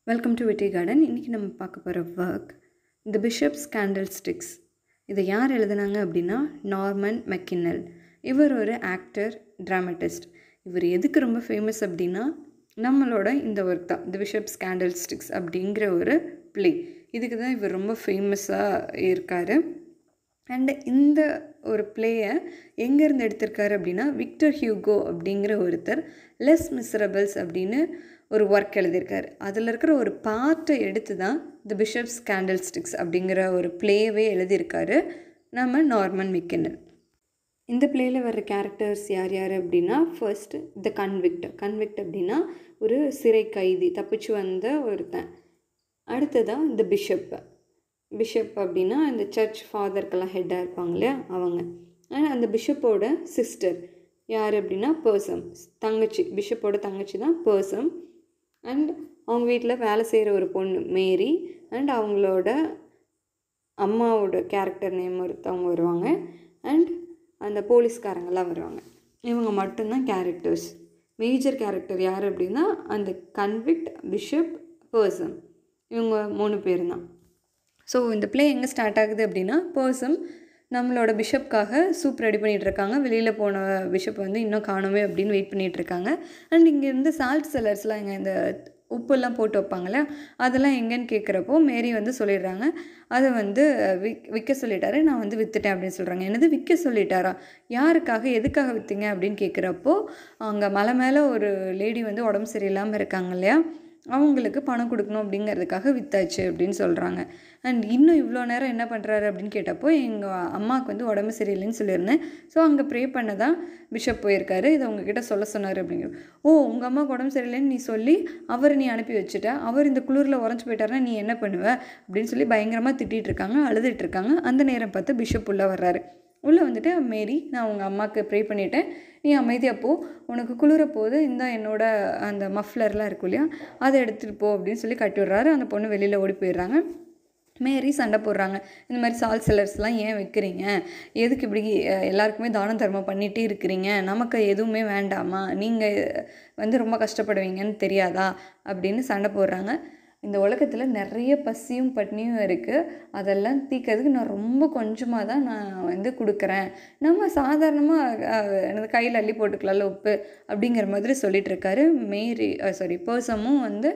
welcome to விட்டி garden இன்றைக்கி நம்ம பார்க்க போகிற work the bishop's candle sticks இதை யார் எழுதுனாங்க அப்படின்னா நார்மன் மெக்கின்னல் இவர் ஒரு ஆக்டர் ட்ராமட்டிஸ்ட் இவர் எதுக்கு ரொம்ப ஃபேமஸ் அப்படின்னா நம்மளோட இந்த ஒர்க் தான் தி பிஷப்ஸ் கேண்டில் ஸ்டிக்ஸ் அப்படிங்கிற ஒரு ப்ளே இதுக்கு தான் இவர் ரொம்ப ஃபேமஸாக இருக்கார் அண்ட் இந்த ஒரு பிளேயை எங்கேருந்து எடுத்திருக்காரு அப்படின்னா விக்டர் ஹியூகோ அப்படிங்கிற ஒருத்தர் லெஸ் மிஸ்ரபிள்ஸ் அப்படின்னு ஒரு ஒர்க் எழுதியிருக்காரு அதில் இருக்கிற ஒரு பார்ட்டை எடுத்து தான் தி பிஷப்ஸ் கேண்டில் ஸ்டிக்ஸ் அப்படிங்கிற ஒரு பிளேவே எழுதியிருக்காரு நம்ம நார்மன் மிக்கனல் இந்த பிளேயில் வர்ற கேரக்டர்ஸ் யார் யார் அப்படின்னா ஃபர்ஸ்ட் த கன்விக்ட் கன்விக்ட் அப்படின்னா ஒரு சிறை கைதி தப்பிச்சு வந்த ஒருத்தன் அடுத்ததான் இந்த பிஷப் பிஷப் அப்படின்னா இந்த சர்ச் ஃபாதருக்கெல்லாம் ஹெட்டாக இருப்பாங்க இல்லையா அவங்க ஆனால் அந்த பிஷப்போட சிஸ்டர் யார் அப்படின்னா பர்சம் தங்கச்சி பிஷப்போட தங்கச்சி தான் பர்சம் அண்ட் அவங்க வீட்டில் வேலை செய்கிற ஒரு பொண்ணு மேரி அண்ட் அவங்களோட அம்மாவோட கேரக்டர் நேம் ஒருத்தவங்க வருவாங்க அண்ட் அந்த போலீஸ்காரங்கெல்லாம் வருவாங்க இவங்க மட்டும்தான் கேரக்டர்ஸ் மேஜர் கேரக்டர் யார் அப்படின்னா அந்த கன்விக்ட் பிஷப் பர்சன் இவங்க மூணு பேர் தான் ஸோ இந்த ப்ளே எங்கே ஸ்டார்ட் ஆகுது அப்படின்னா பர்சன் நம்மளோட பிஷப்காக சூப் ரெடி பண்ணிகிட்டு இருக்காங்க வெளியில் போன பிஷப் வந்து இன்னும் காணுமே அப்படின்னு வெயிட் பண்ணிகிட்டு இருக்காங்க அண்ட் இங்கேருந்து சால்ட் செல்லர்ஸ்லாம் இங்கே இந்த உப்புலாம் போட்டு வைப்பாங்களே அதெல்லாம் எங்கேன்னு கேட்குறப்போ மேரி வந்து சொல்லிடுறாங்க அதை வந்து விக் விற்க சொல்லிட்டாரு நான் வந்து விற்றுட்டேன் அப்படின்னு சொல்கிறாங்க என்னது விற்க சொல்லிட்டாரா யாருக்காக எதுக்காக விற்றீங்க அப்படின்னு கேட்குறப்போ அங்கே மலை மேலே ஒரு லேடி வந்து உடம்பு சரியில்லாமல் இருக்காங்க இல்லையா அவங்களுக்கு பணம் கொடுக்கணும் அப்படிங்கிறதுக்காக வித்தாச்சு அப்படின்னு சொல்கிறாங்க அண்ட் இன்னும் இவ்வளோ நேரம் என்ன பண்ணுறாரு அப்படின்னு கேட்டப்போ எங்கள் அம்மாவுக்கு வந்து உடம்பு சரியில்லைன்னு சொல்லியிருந்தேன் ஸோ அங்கே ப்ரே பண்ண தான் பிஷப் போயிருக்காரு இதை உங்ககிட்ட சொல்ல சொன்னார் அப்படிங்கிற ஓ உங்கள் அம்மாவுக்கு உடம்பு சரியில்லைன்னு நீ சொல்லி அவரை நீ அனுப்பி வச்சுட்ட அவர் இந்த குளிரில் உறைஞ்சி போயிட்டாருன்னா நீ என்ன பண்ணுவ அப்படின்னு சொல்லி பயங்கரமாக திட்டிகிட்டு இருக்காங்க அழுதுட்டு இருக்காங்க அந்த நேரம் பார்த்து பிஷப் உள்ளே வர்றாரு உள்ளே வந்துட்டு மேரி நான் உங்கள் அம்மாவுக்கு ப்ரே பண்ணிட்டேன் நீ அமைதியாக போ உனக்கு குளிர போது இந்த என்னோட அந்த மஃப்லர்லாம் இருக்கும் இல்லையா அதை எடுத்துகிட்டு போ அப்படின்னு சொல்லி கட்டி விட்றாரு அந்த பொண்ணு வெளியில் ஓடி போயிடுறாங்க மேரி சண்டை போடுறாங்க இந்த மாதிரி சால் செல்லர்ஸ்லாம் ஏன் வைக்கிறீங்க எதுக்கு இப்படி எல்லாருக்குமே தானம் தர்மம் பண்ணிகிட்டே இருக்கிறீங்க நமக்கு எதுவுமே வேண்டாமா நீங்கள் வந்து ரொம்ப கஷ்டப்படுவீங்கன்னு தெரியாதா அப்படின்னு சண்டை போடுறாங்க இந்த உலகத்தில் நிறைய பசியும் பட்னியும் இருக்குது அதெல்லாம் தீக்கிறதுக்கு நான் ரொம்ப கொஞ்சமாக தான் நான் வந்து கொடுக்குறேன் நம்ம சாதாரணமாக எனது கையில் அள்ளி போட்டுக்கலாம்ல உப்பு அப்படிங்கிற மாதிரி சொல்லிகிட்டு இருக்காரு மேரி சாரி பர்சமும் வந்து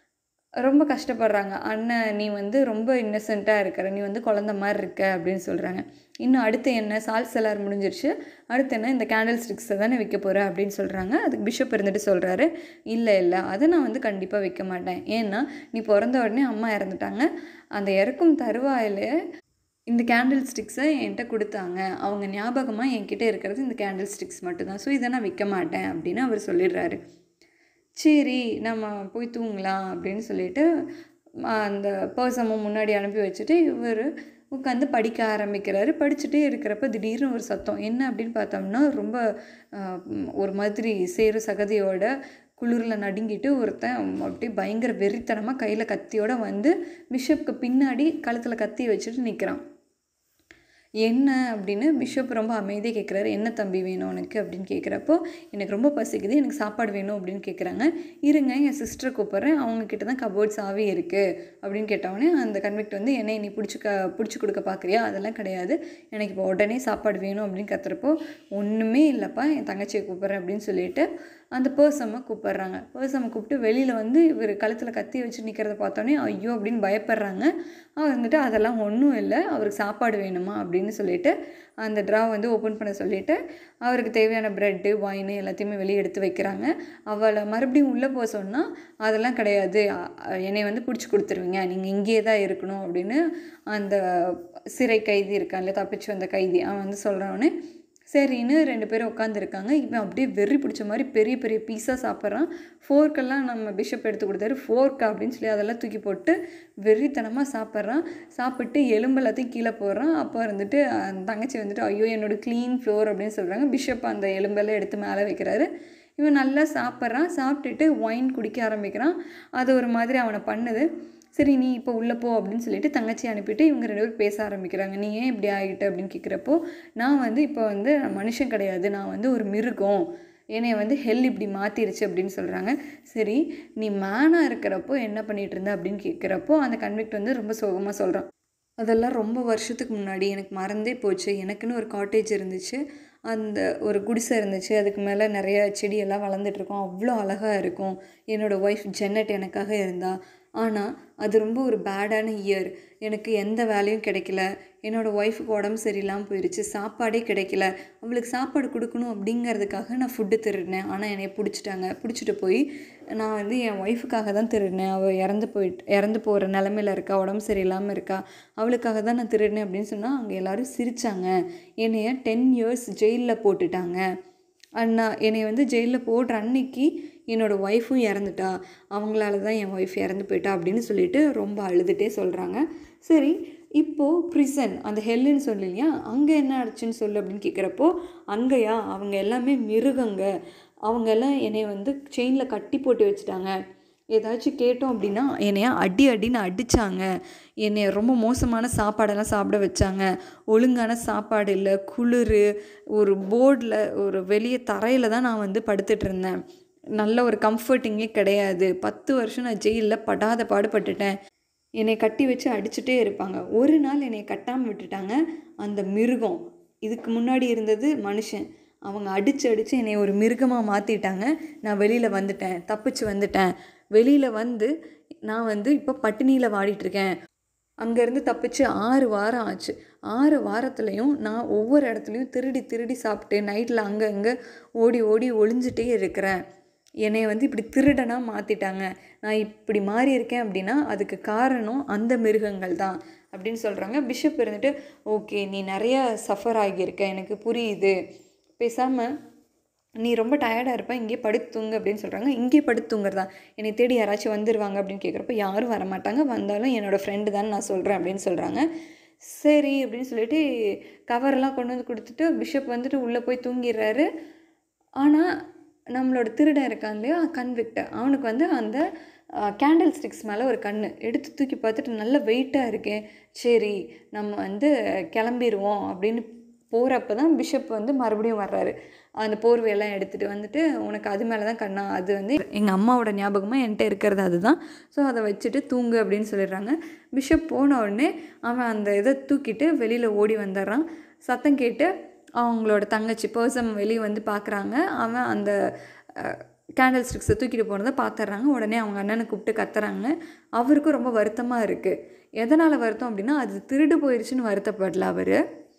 ரொம்ப கஷ்டப்படுறாங்க அண்ணன் நீ வந்து ரொம்ப இன்னசென்ட்டாக இருக்கிற நீ வந்து குழந்த மாதிரி இருக்க அப்படின்னு சொல்கிறாங்க இன்னும் அடுத்து என்ன சால்ஸ் எல்லாரும் முடிஞ்சிருச்சு அடுத்து என்ன இந்த கேண்டில் ஸ்டிக்ஸை தானே விற்க போகிற அப்படின்னு சொல்கிறாங்க அதுக்கு பிஷப் இருந்துட்டு சொல்கிறாரு இல்லை இல்லை அதை நான் வந்து கண்டிப்பாக விற்க மாட்டேன் ஏன்னா நீ பிறந்த உடனே அம்மா இறந்துட்டாங்க அந்த இறக்கும் தருவாயில் இந்த கேண்டில் ஸ்டிக்ஸை என்கிட்ட கொடுத்தாங்க அவங்க ஞாபகமாக என்கிட்ட இருக்கிறது இந்த கேண்டில் ஸ்டிக்ஸ் மட்டும்தான் ஸோ இதை நான் விற்க மாட்டேன் அப்படின்னு அவர் சொல்லிடுறாரு சரி நம்ம போய் தூங்கலாம் அப்படின்னு சொல்லிட்டு அந்த பர்சமும் முன்னாடி அனுப்பி வச்சுட்டு இவர் உட்காந்து படிக்க ஆரம்பிக்கிறாரு படிச்சுட்டே இருக்கிறப்ப திடீர்னு ஒரு சத்தம் என்ன அப்படின்னு பார்த்தோம்னா ரொம்ப ஒரு மாதிரி சேரு சகதியோட குளிரில் நடுங்கிட்டு ஒருத்தன் அப்படியே பயங்கர வெறித்தனமாக கையில் கத்தியோட வந்து பிஷப்க்கு பின்னாடி கழுத்தில் கத்தி வச்சுட்டு நிற்கிறான் என்ன அப்படின்னு பிஷப் ரொம்ப அமைதியாக கேட்குறாரு என்ன தம்பி வேணும் உனக்கு அப்படின்னு கேட்குறப்போ எனக்கு ரொம்ப பசிக்குது எனக்கு சாப்பாடு வேணும் அப்படின்னு கேட்குறாங்க இருங்க என் சிஸ்டரை கூப்பிட்றேன் அவங்கக்கிட்ட தான் கபோர்ட் சாவி இருக்குது அப்படின்னு கேட்டவொடனே அந்த கன்விக்ட் வந்து என்னை நீ பிடிச்சி க பிடிச்சி கொடுக்க பார்க்குறியா அதெல்லாம் கிடையாது எனக்கு இப்போ உடனே சாப்பாடு வேணும் அப்படின்னு கத்துறப்போ ஒன்றுமே இல்லைப்பா என் தங்கச்சியை கூப்பிட்றேன் அப்படின்னு சொல்லிட்டு அந்த பர்சம்மை கூப்பிட்றாங்க பர்சம்மை கூப்பிட்டு வெளியில் வந்து இவர் கழுத்தில் கத்தி வச்சு நிற்கிறத பார்த்தோன்னே ஐயோ அப்படின்னு பயப்படுறாங்க அவர் வந்துட்டு அதெல்லாம் ஒன்றும் இல்லை அவருக்கு சாப்பாடு வேணுமா அப்படின்னு சொல்லிட்டு அந்த ட்ரா வந்து ஓப்பன் பண்ண சொல்லிவிட்டு அவருக்கு தேவையான ப்ரெட்டு ஒயின் எல்லாத்தையுமே வெளியே எடுத்து வைக்கிறாங்க அவளை மறுபடியும் உள்ளே போக சொன்னால் அதெல்லாம் கிடையாது என்னை வந்து பிடிச்சி கொடுத்துருவீங்க நீங்கள் இங்கேயே தான் இருக்கணும் அப்படின்னு அந்த சிறை கைதி இருக்கான்ல தப்பிச்சு வந்த கைதி அவன் வந்து சொல்கிறவனே சரின்னு ரெண்டு பேரும் உட்காந்துருக்காங்க இவன் அப்படியே வெறி பிடிச்ச மாதிரி பெரிய பெரிய பீஸாக சாப்பிட்றான் ஃபோர்க்கெல்லாம் நம்ம பிஷப் எடுத்து கொடுத்தாரு ஃபோர்க்கா அப்படின்னு சொல்லி அதெல்லாம் தூக்கி போட்டு வெறித்தனமாக சாப்பிட்றான் சாப்பிட்டு எலும்பு எல்லாத்தையும் கீழே போடுறான் அப்போ வந்துட்டு அந்த தங்கச்சி வந்துட்டு ஐயோ என்னோட க்ளீன் ஃப்ளோர் அப்படின்னு சொல்கிறாங்க பிஷப் அந்த எலும்பெல்லாம் எடுத்து மேலே வைக்கிறாரு இவன் நல்லா சாப்பிட்றான் சாப்பிட்டுட்டு ஒயின் குடிக்க ஆரம்பிக்கிறான் அது ஒரு மாதிரி அவனை பண்ணுது சரி நீ இப்போ உள்ளே போ அப்படின்னு சொல்லிட்டு தங்கச்சி அனுப்பிட்டு இவங்க ரெண்டு பேரும் பேச ஆரம்பிக்கிறாங்க நீ ஏன் இப்படி ஆகிட்ட அப்படின்னு கேட்குறப்போ நான் வந்து இப்போ வந்து மனுஷன் கிடையாது நான் வந்து ஒரு மிருகம் என்னை வந்து ஹெல் இப்படி மாற்றிருச்சு அப்படின்னு சொல்கிறாங்க சரி நீ மேனாக இருக்கிறப்போ என்ன பண்ணிகிட்டு இருந்த அப்படின்னு கேட்குறப்போ அந்த கன்விக்ட் வந்து ரொம்ப சோகமாக சொல்கிறான் அதெல்லாம் ரொம்ப வருஷத்துக்கு முன்னாடி எனக்கு மறந்தே போச்சு எனக்குன்னு ஒரு காட்டேஜ் இருந்துச்சு அந்த ஒரு குடிசை இருந்துச்சு அதுக்கு மேலே நிறைய செடியெல்லாம் வளர்ந்துட்டுருக்கும் அவ்வளோ அழகாக இருக்கும் என்னோடய ஒய்ஃப் ஜென்னட் எனக்காக இருந்தா ஆனால் அது ரொம்ப ஒரு பேடான இயர் எனக்கு எந்த வேலையும் கிடைக்கல என்னோடய ஒய்ஃபுக்கு உடம்பு சரியில்லாமல் போயிடுச்சு சாப்பாடே கிடைக்கல அவளுக்கு சாப்பாடு கொடுக்கணும் அப்படிங்கிறதுக்காக நான் ஃபுட்டு திருடினேன் ஆனால் என்னை பிடிச்சிட்டாங்க பிடிச்சிட்டு போய் நான் வந்து என் ஒய்ஃபுக்காக தான் திருடினேன் அவள் இறந்து போயிட்டு இறந்து போகிற நிலமையில இருக்கா உடம்பு சரியில்லாமல் இருக்கா அவளுக்காக தான் நான் திருடினேன் அப்படின்னு சொன்னால் அங்கே எல்லோரும் சிரித்தாங்க என்னைய டென் இயர்ஸ் ஜெயிலில் போட்டுட்டாங்க அண்ணா என்னை வந்து ஜெயிலில் போடுற அன்னைக்கு என்னோடய ஒய்ஃபும் இறந்துட்டா அவங்களால தான் என் ஒய்ஃப் இறந்து போயிட்டா அப்படின்னு சொல்லிட்டு ரொம்ப அழுதுகிட்டே சொல்கிறாங்க சரி இப்போது ப்ரிசன் அந்த ஹெல்லுன்னு சொல்லலையா அங்கே என்ன ஆச்சுன்னு சொல்லு அப்படின்னு கேட்குறப்போ அங்கேயா அவங்க எல்லாமே மிருகங்க அவங்க எல்லாம் என்னை வந்து செயினில் கட்டி போட்டு வச்சுட்டாங்க ஏதாச்சும் கேட்டோம் அப்படின்னா என்னைய அடி அடின்னு அடித்தாங்க என்னை ரொம்ப மோசமான சாப்பாடெல்லாம் சாப்பிட வச்சாங்க ஒழுங்கான சாப்பாடு இல்லை குளிர் ஒரு போர்டில் ஒரு வெளியே தரையில் தான் நான் வந்து படுத்துட்டு இருந்தேன் நல்ல ஒரு கம்ஃபர்ட்டிங்கே கிடையாது பத்து வருஷம் நான் ஜெயிலில் படாத பாடுபட்டுட்டேன் என்னை கட்டி வச்சு அடிச்சுட்டே இருப்பாங்க ஒரு நாள் என்னை கட்டாமல் விட்டுட்டாங்க அந்த மிருகம் இதுக்கு முன்னாடி இருந்தது மனுஷன் அவங்க அடித்து அடித்து என்னை ஒரு மிருகமாக மாற்றிட்டாங்க நான் வெளியில் வந்துட்டேன் தப்பிச்சு வந்துட்டேன் வெளியில் வந்து நான் வந்து இப்போ பட்டினியில் வாடிட்டுருக்கேன் அங்கேருந்து தப்பிச்சு ஆறு வாரம் ஆச்சு ஆறு வாரத்துலேயும் நான் ஒவ்வொரு இடத்துலையும் திருடி திருடி சாப்பிட்டு நைட்டில் அங்கே அங்கே ஓடி ஓடி ஒளிஞ்சிட்டே இருக்கிறேன் என்னை வந்து இப்படி திருடனாக மாற்றிட்டாங்க நான் இப்படி மாறி இருக்கேன் அப்படின்னா அதுக்கு காரணம் அந்த மிருகங்கள் தான் அப்படின்னு சொல்கிறாங்க பிஷப் இருந்துட்டு ஓகே நீ நிறைய சஃபர் ஆகியிருக்க எனக்கு புரியுது பேசாமல் நீ ரொம்ப டயர்டாக இருப்ப இங்கேயே படுத்துங்க அப்படின்னு சொல்கிறாங்க இங்கேயே படுத்துங்கிறதா என்னை தேடி யாராச்சும் வந்துடுவாங்க அப்படின்னு கேட்குறப்ப யாரும் வரமாட்டாங்க வந்தாலும் என்னோடய ஃப்ரெண்டு தான் நான் சொல்கிறேன் அப்படின்னு சொல்கிறாங்க சரி அப்படின்னு சொல்லிட்டு கவரெல்லாம் கொண்டு வந்து கொடுத்துட்டு பிஷப் வந்துட்டு உள்ளே போய் தூங்கிடுறாரு ஆனால் நம்மளோட திருடன் இருக்கான் இல்லையா கன்விக்ட் அவனுக்கு வந்து அந்த கேண்டில் ஸ்டிக்ஸ் மேலே ஒரு கண் எடுத்து தூக்கி பார்த்துட்டு நல்ல வெயிட்டாக இருக்கே சரி நம்ம வந்து கிளம்பிடுவோம் அப்படின்னு போகிறப்ப தான் பிஷப் வந்து மறுபடியும் வர்றாரு அந்த போர்வையெல்லாம் எடுத்துகிட்டு வந்துட்டு உனக்கு அது மேலே தான் கண்ணா அது வந்து எங்கள் அம்மாவோட ஞாபகமாக என்கிட்ட இருக்கிறது அதுதான் ஸோ அதை வச்சுட்டு தூங்கு அப்படின்னு சொல்லிடுறாங்க பிஷப் போன உடனே அவன் அந்த இதை தூக்கிட்டு வெளியில் ஓடி வந்துடுறான் சத்தம் கேட்டு அவங்களோட தங்கச்சி பர்சன் வெளியே வந்து பார்க்குறாங்க அவன் அந்த கேண்டில் ஸ்டிக்ஸை தூக்கிட்டு போனதை பார்த்துட்றாங்க உடனே அவங்க அண்ணனை கூப்பிட்டு கத்துறாங்க அவருக்கும் ரொம்ப வருத்தமாக இருக்குது எதனால் வருத்தம் அப்படின்னா அது திருடு போயிடுச்சுன்னு வருத்தப்படல அவர்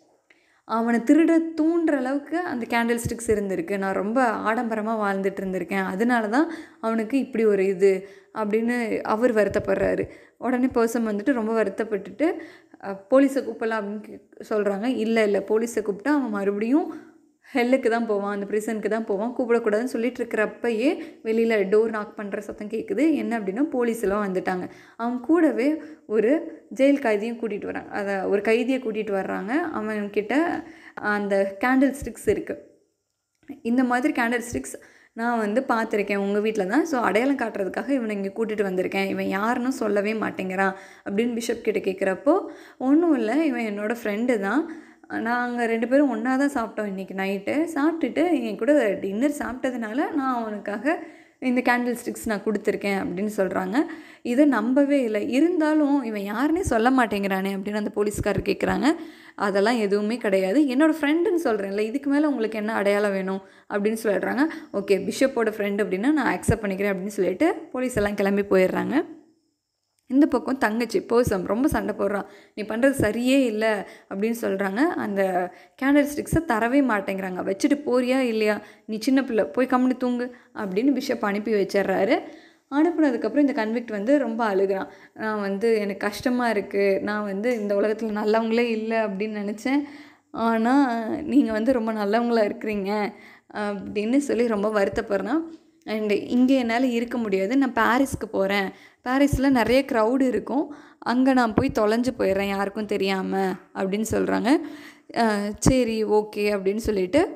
அவனை திருட தூண்டுற அளவுக்கு அந்த கேண்டில் ஸ்டிக்ஸ் இருந்திருக்கு நான் ரொம்ப ஆடம்பரமாக வாழ்ந்துட்டு இருந்திருக்கேன் அதனால தான் அவனுக்கு இப்படி ஒரு இது அப்படின்னு அவர் வருத்தப்படுறாரு உடனே பர்சன் வந்துட்டு ரொம்ப வருத்தப்பட்டுட்டு போலீஸை கூப்பிடலாம் அப்படின்னு சொல்கிறாங்க இல்லை இல்லை போலீஸை கூப்பிட்டா அவன் மறுபடியும் ஹெல்லுக்கு தான் போவான் அந்த ப்ரிசனுக்கு தான் போவான் கூப்பிடக்கூடாதுன்னு சொல்லிட்டு இருக்கிறப்பயே வெளியில் டோர் நாக் பண்ணுற சத்தம் கேட்குது என்ன அப்படின்னா போலீஸ் எல்லாம் வந்துட்டாங்க அவன் கூடவே ஒரு ஜெயில் கைதியும் கூட்டிகிட்டு வராங்க அதை ஒரு கைதியை கூட்டிகிட்டு வர்றாங்க அவன்கிட்ட அந்த கேண்டில் ஸ்டிக்ஸ் இருக்குது இந்த மாதிரி கேண்டில் ஸ்டிக்ஸ் நான் வந்து பார்த்துருக்கேன் உங்கள் வீட்டில் தான் ஸோ அடையாளம் காட்டுறதுக்காக இவனை இங்கே கூட்டிகிட்டு வந்திருக்கேன் இவன் யாருன்னு சொல்லவே மாட்டேங்கிறான் அப்படின்னு பிஷப் கிட்ட கேட்குறப்போ ஒன்றும் இல்லை இவன் என்னோடய ஃப்ரெண்டு தான் நாங்கள் ரெண்டு பேரும் ஒன்றா தான் சாப்பிட்டோம் இன்றைக்கி நைட்டு சாப்பிட்டுட்டு என் கூட டின்னர் சாப்பிட்டதுனால நான் அவனுக்காக இந்த கேண்டில் ஸ்டிக்ஸ் நான் கொடுத்துருக்கேன் அப்படின்னு சொல்கிறாங்க இதை நம்பவே இல்லை இருந்தாலும் இவன் யாருன்னே சொல்ல மாட்டேங்கிறானே அப்படின்னு அந்த போலீஸ்காரர் கேட்குறாங்க அதெல்லாம் எதுவுமே கிடையாது என்னோடய ஃப்ரெண்டுன்னு சொல்கிறேன்ல இதுக்கு மேலே உங்களுக்கு என்ன அடையாளம் வேணும் அப்படின்னு சொல்லிடுறாங்க ஓகே பிஷப்போட ஃப்ரெண்டு அப்படின்னா நான் அக்செப்ட் பண்ணிக்கிறேன் அப்படின்னு சொல்லிட்டு போலீஸ் எல்லாம் கிளம்பி போயிடுறாங்க இந்த பக்கம் தங்கச்சி பர்சம் ரொம்ப சண்டை போடுறான் நீ பண்ணுறது சரியே இல்லை அப்படின்னு சொல்கிறாங்க அந்த கேண்டில் ஸ்டிக்ஸை தரவே மாட்டேங்கிறாங்க வச்சுட்டு போறியா இல்லையா நீ சின்ன பிள்ளை போய் கம்முனு தூங்கு அப்படின்னு பிஷப் அனுப்பி வச்சிடுறாரு அனுப்புனதுக்கப்புறம் இந்த கன்விக்ட் வந்து ரொம்ப அழுகிறான் நான் வந்து எனக்கு கஷ்டமாக இருக்குது நான் வந்து இந்த உலகத்தில் நல்லவங்களே இல்லை அப்படின்னு நினச்சேன் ஆனால் நீங்கள் வந்து ரொம்ப நல்லவங்களா இருக்கிறீங்க அப்படின்னு சொல்லி ரொம்ப வருத்தப்படுறான் அண்டு இங்கே என்னால் இருக்க முடியாது நான் பாரிஸ்க்கு போகிறேன் பாரிஸில் நிறைய க்ரௌடு இருக்கும் அங்கே நான் போய் தொலைஞ்சு போயிடுறேன் யாருக்கும் தெரியாமல் அப்படின்னு சொல்கிறாங்க சரி ஓகே அப்படின்னு சொல்லிட்டு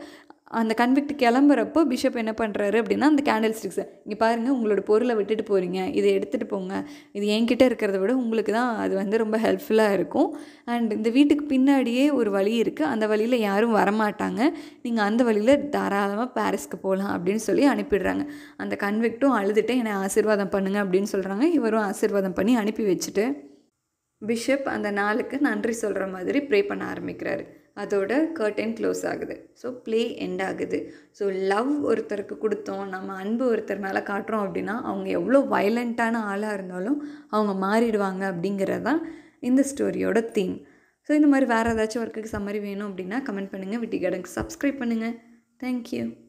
அந்த கன்விக்ட் கிளம்புறப்போ பிஷப் என்ன பண்ணுறாரு அப்படின்னா அந்த கேண்டில் ஸ்டிக்ஸை இங்கே பாருங்கள் உங்களோட பொருளை விட்டுட்டு போகிறீங்க இதை எடுத்துகிட்டு போங்க இது என்கிட்ட இருக்கிறத விட உங்களுக்கு தான் அது வந்து ரொம்ப ஹெல்ப்ஃபுல்லாக இருக்கும் அண்ட் இந்த வீட்டுக்கு பின்னாடியே ஒரு வழி இருக்குது அந்த வழியில் யாரும் வரமாட்டாங்க நீங்கள் அந்த வழியில் தாராளமாக பாரிஸ்க்கு போகலாம் அப்படின்னு சொல்லி அனுப்பிடுறாங்க அந்த கன்விக்ட்டும் அழுதுட்டு என்னை ஆசீர்வாதம் பண்ணுங்க அப்படின்னு சொல்கிறாங்க இவரும் ஆசீர்வாதம் பண்ணி அனுப்பி வச்சுட்டு பிஷப் அந்த நாளுக்கு நன்றி சொல்கிற மாதிரி ப்ரே பண்ண ஆரம்பிக்கிறாரு அதோட கர்டன் க்ளோஸ் ஆகுது ஸோ ப்ளே எண்ட் ஆகுது ஸோ லவ் ஒருத்தருக்கு கொடுத்தோம் நம்ம அன்பு ஒருத்தர் மேலே காட்டுறோம் அப்படின்னா அவங்க எவ்வளோ வயலண்ட்டான ஆளாக இருந்தாலும் அவங்க மாறிடுவாங்க அப்படிங்கிறது தான் இந்த ஸ்டோரியோட தீம் ஸோ இந்த மாதிரி வேறு ஏதாச்சும் ஒர்க்குக்கு சம்மரி வேணும் அப்படின்னா கமெண்ட் பண்ணுங்கள் விட்டி கடனுக்கு சப்ஸ்கிரைப் பண்ணுங்கள் தேங்க்யூ